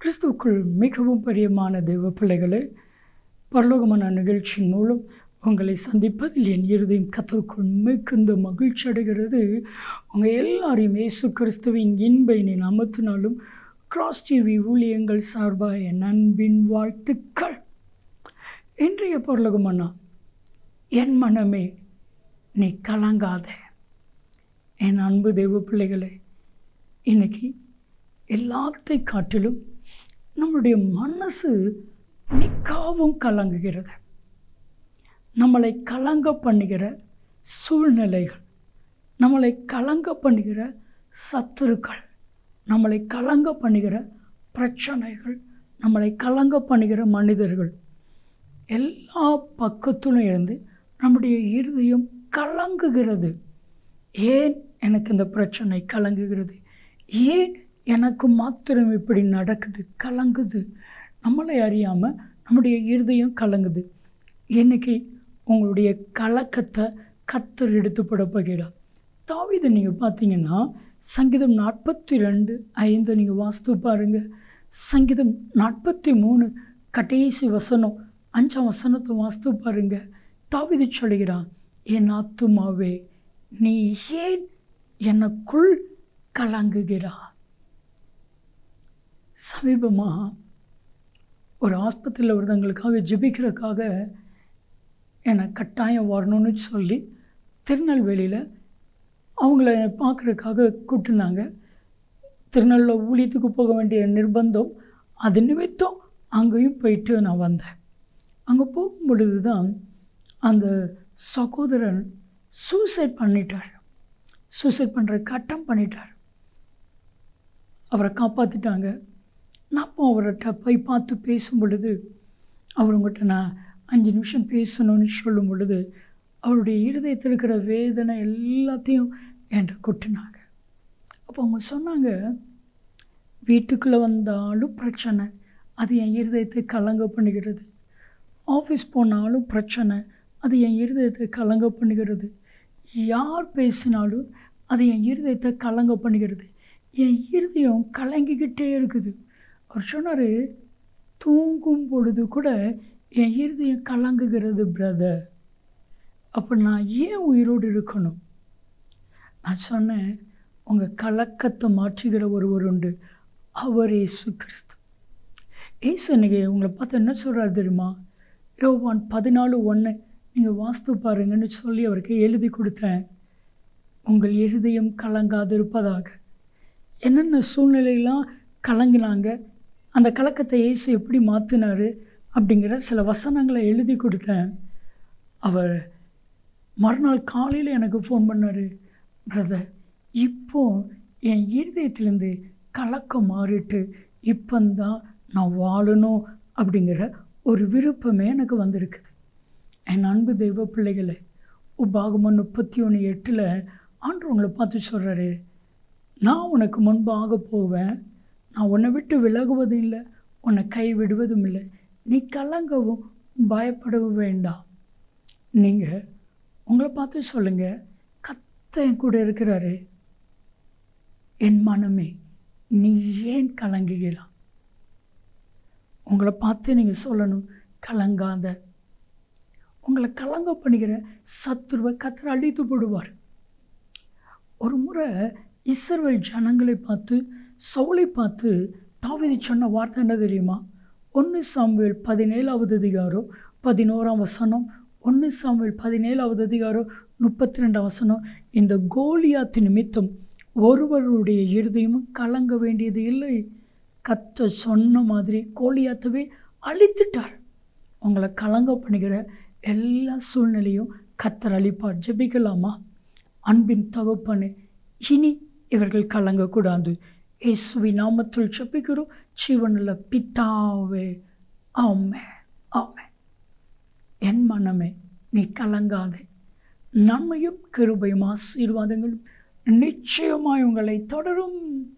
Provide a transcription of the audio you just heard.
கிறிஸ்துவுக்குள் மிகவும் பிரியமான தெய்வ பிள்ளைகளே பரலோகமான நிகழ்ச்சியின் மூலம் உங்களை சந்திப்பதில் என் இருதயம் கத்தருக்குள் மிகுந்த மகிழ்ச்சி அடைகிறது உங்கள் எல்லாரையும் இயேசு கிறிஸ்துவின் இன்பை நீ அமர்த்தினாலும் கிராஸ் டிவி ஊழியங்கள் சார்பாக என் அன்பின் வாழ்த்துக்கள் இன்றைய பரலோகமன்னா என் மனமே நீ கலங்காத என் அன்பு தெய்வ பிள்ளைகளே இன்னைக்கு எல்லாத்தை காட்டிலும் நம்முடைய மனசு மிகவும் கலங்குகிறது நம்மளை கலங்க பண்ணுகிற சூழ்நிலைகள் நம்மளை கலங்க பண்ணுகிற சத்துருக்கள் நம்மளை கலங்க பண்ணுகிற பிரச்சனைகள் நம்மளை கலங்க பண்ணுகிற மனிதர்கள் எல்லா பக்கத்திலும் இருந்து நம்முடைய இருதயம் கலங்குகிறது ஏன் எனக்கு இந்த பிரச்சனை கலங்குகிறது ஏன் எனக்கு மாத்திரம் இப்படி நடக்குது கலங்குது நம்மளை அறியாமல் நம்முடைய இருதயம் கலங்குது இன்னைக்கு உங்களுடைய கலக்கத்தை கத்தர் எடுத்து போட போகிறார் தாவிதை நீங்கள் பார்த்தீங்கன்னா சங்கீதம் நாற்பத்தி ரெண்டு ஐந்து நீங்கள் வாஸ்து பாருங்கள் சங்கீதம் நாற்பத்தி மூணு கடைசி வசனம் அஞ்சாம் வசனத்தை வாஸ்து பாருங்க தாவிது சொல்கிறான் என் ஆத்துமாவே நீ ஏன் எனக்குள் கலங்குகிறா சமீபமாக ஒரு ஆஸ்பத்திரியில் ஒருத்தங்களுக்காக ஜெபிக்கிறதுக்காக என்னை கட்டாயம் வரணும்னு சொல்லி திருநெல்வேலியில் அவங்கள பார்க்குறதுக்காக கூட்டினாங்க திருநெல்வேலியில் ஊழியத்துக்கு போக வேண்டிய நிர்பந்தம் அது நிமித்தம் அங்கேயும் போயிட்டு நான் வந்தேன் அங்கே போகும் பொழுது தான் அந்த சகோதரன் சூசைட் பண்ணிட்டார் சூசைட் பண்ணுற கட்டம் பண்ணிட்டார் அவரை காப்பாற்றிட்டாங்க நான் அப்போ அவர்கிட்ட போய் பார்த்து பேசும் பொழுது அவருங்கிட்ட நான் அஞ்சு நிமிஷம் பேசணும்னு சொல்லும் பொழுது அவருடைய இருதயத்தில் இருக்கிற வேதனை எல்லாத்தையும் என்கிட்ட கொட்டினாங்க அப்போ அவங்க சொன்னாங்க வீட்டுக்குள்ளே வந்தாலும் பிரச்சனை அது என் இருதயத்தை கலங்க பண்ணுகிறது ஆஃபீஸ் போனாலும் பிரச்சனை அது என் இருதயத்தை கலங்க பண்ணுகிறது யார் பேசினாலும் அது என் இருதயத்தை கலங்க பண்ணுகிறது என் இருதயம் கலங்கிக்கிட்டே இருக்குது அவர் சொன்னார் தூங்கும் பொழுது கூட என் இருதயம் கலங்குகிறது பிரதர் அப்போ நான் ஏன் உயிரோடு இருக்கணும் நான் சொன்னேன் உங்கள் கலக்கத்தை மாற்றுகிற ஒருவர் உண்டு அவர் இயேசு கிறிஸ்து ஏசு இன்னைக்கு உங்களை பார்த்து என்ன சொல்கிறாரு தெரியுமா யோவான் பதினாலு ஒன்று நீங்கள் வாஸ்து பாருங்கன்னு சொல்லி அவருக்கு எழுதி கொடுத்தேன் உங்கள் இருதயம் கலங்காது இருப்பதாக என்னென்ன சூழ்நிலையெல்லாம் கலங்கினாங்க அந்த கலக்கத்தை இயேசு எப்படி மாற்றினார் அப்படிங்கிற சில வசனங்களை எழுதி கொடுத்தேன் அவர் மறுநாள் காலையில் எனக்கு ஃபோன் பண்ணார் பிரதர் இப்போ என் இருதயத்திலேருந்து கலக்கம் மாறிட்டு இப்போந்தான் நான் வாழணும் அப்படிங்கிற ஒரு விருப்பமே எனக்கு வந்திருக்குது என் அன்பு தெய்வ பிள்ளைகளை உபாகமம் முப்பத்தி ஒன்று எட்டில் ஆண்டு உங்களை பார்த்து சொல்கிறாரு நான் உனக்கு முன்பாக போவேன் நான் உன்னை விட்டு விலகுவதும் இல்லை உன்னை கை விடுவதும் இல்லை நீ கலங்கவும் பயப்படவும் வேண்டாம் நீங்கள் உங்களை பார்த்து சொல்லுங்கள் கத்த என் கூட இருக்கிறாரு என் மனமே நீ ஏன் கலங்குகிறான் உங்களை பார்த்து நீங்கள் சொல்லணும் கலங்காத உங்களை கலங்க பண்ணுகிற சத்துருவை கத்தரை அழித்து போடுவார் ஒரு முறை இஸ்ரவேல் ஜனங்களை பார்த்து சவுளை பார்த்து தாவிதி சொன்ன வார்த்தை என்ன தெரியுமா ஒன்று சாமுவேல் பதினேழாவது அதிகாரம் பதினோராம் வசனம் ஒன்று சாமுவேல் பதினேழாவது அதிகாரம் முப்பத்தி ரெண்டாம் வசனம் இந்த கோலியாத்து நிமித்தம் ஒருவருடைய இருதயமும் கலங்க வேண்டியது இல்லை கத்த சொன்ன மாதிரி கோலியாத்தவே அழித்துட்டார் உங்களை கலங்க பண்ணுகிற எல்லா சூழ்நிலையும் கத்தர் அழிப்பார் ஜெபிக்கலாமா அன்பின் தகப்பனு இனி இவர்கள் கலங்கக்கூடாது இயேசுவி நாமத்தில் ஜெபிக்கிறோம் ஜீவனில் பித்தாவே ஆமே ஆமே என் மனமே நீ கலங்காதே நன்மையும் கிருபையும் ஆசீர்வாதங்களும் நிச்சயமாய் உங்களை தொடரும்